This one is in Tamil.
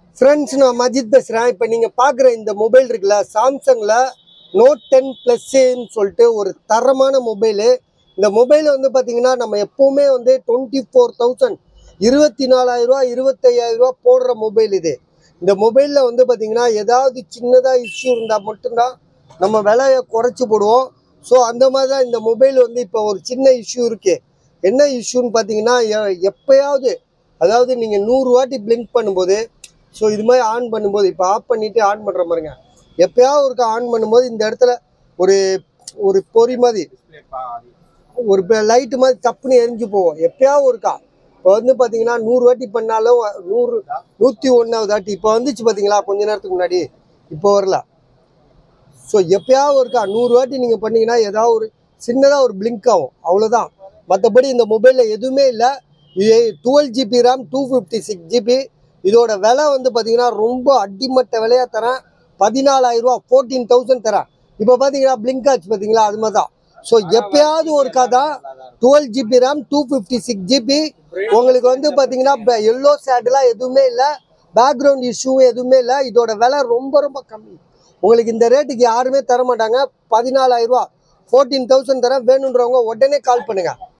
ஃப்ரெண்ட்ஸ் நான் மஜித் பேசுகிறேன் இப்போ நீங்கள் பார்க்குற இந்த மொபைல் இருக்குல்ல சாம்சங்கில் நோட் டென் ப்ளஸ்ன்னு சொல்லிட்டு ஒரு தரமான மொபைலு இந்த மொபைல் வந்து பார்த்தீங்கன்னா நம்ம எப்போவுமே வந்து டுவெண்ட்டி ஃபோர் தௌசண்ட் இருபத்தி நாலாயிரரூவா இருபத்தையாயிரரூவா போடுற மொபைல் இது இந்த மொபைலில் வந்து பார்த்தீங்கன்னா ஏதாவது சின்னதாக இஷ்யூ இருந்தால் மட்டும்தான் நம்ம விலையை குறைச்சி போடுவோம் ஸோ அந்த மாதிரி தான் இந்த மொபைல் வந்து இப்போ ஒரு சின்ன இஷ்யூ இருக்குது என்ன இஷ்யூன்னு பார்த்தீங்கன்னா எ- எப்பயாவது அதாவது நீங்கள் நூறு வாட்டி பிளிங்க் பண்ணும்போது ஸோ இது மாதிரி ஆன் பண்ணும்போது இப்போ ஆஃப் பண்ணிவிட்டு ஆன் பண்ணுற பாருங்க எப்பயாவது ஒருக்கா ஆன் பண்ணும்போது இந்த இடத்துல ஒரு ஒரு பொறி மாதிரி ஒரு லைட்டு மாதிரி தப்புன்னு எரிஞ்சு போவோம் எப்பயாவது ஒருக்கா இப்போ வந்து பார்த்தீங்கன்னா நூறு வாட்டி பண்ணாலும் நூறு நூற்றி ஒன்றாவது வாட்டி இப்போ வந்துச்சு பார்த்தீங்களா கொஞ்ச நேரத்துக்கு முன்னாடி இப்போ வரல ஸோ எப்பயாவது ஒருக்கா நூறு வாட்டி நீங்கள் பண்ணீங்கன்னா ஏதாவது ஒரு சின்னதாக ஒரு பிளிங்க் ஆகும் அவ்வளோதான் மற்றபடி இந்த மொபைலில் எதுவுமே இல்லை twelve GB RAM two fifty six GB இதோட விலை வந்து பார்த்தீங்கன்னா ரொம்ப அடிமட்ட விலையாக தரேன் பதினாலாயிரரூவா ஃபோர்டீன் தௌசண்ட் தரேன் இப்போ பார்த்தீங்கன்னா பிளிங்க் ஆச்சு பார்த்தீங்களா அது மாதிரி தான் ஸோ எப்பயாவது ஒருக்கா தான் twelve GB RAM two fifty six GB உங்களுக்கு வந்து பார்த்தீங்கன்னா எல்லோ சேட்டெலாம் எதுவுமே இல்லை பேக்ரவுண்ட் இஷ்யூவும் எதுவுமே இல்லை இதோட விலை ரொம்ப ரொம்ப கம்மி உங்களுக்கு இந்த ரேட்டுக்கு யாருமே தர மாட்டாங்க பதினாலாயிரம் ரூபா ஃபோர்டீன் தௌசண்ட் தரேன் வேணுன்றவங்க உடனே கால் பண்ணுங்க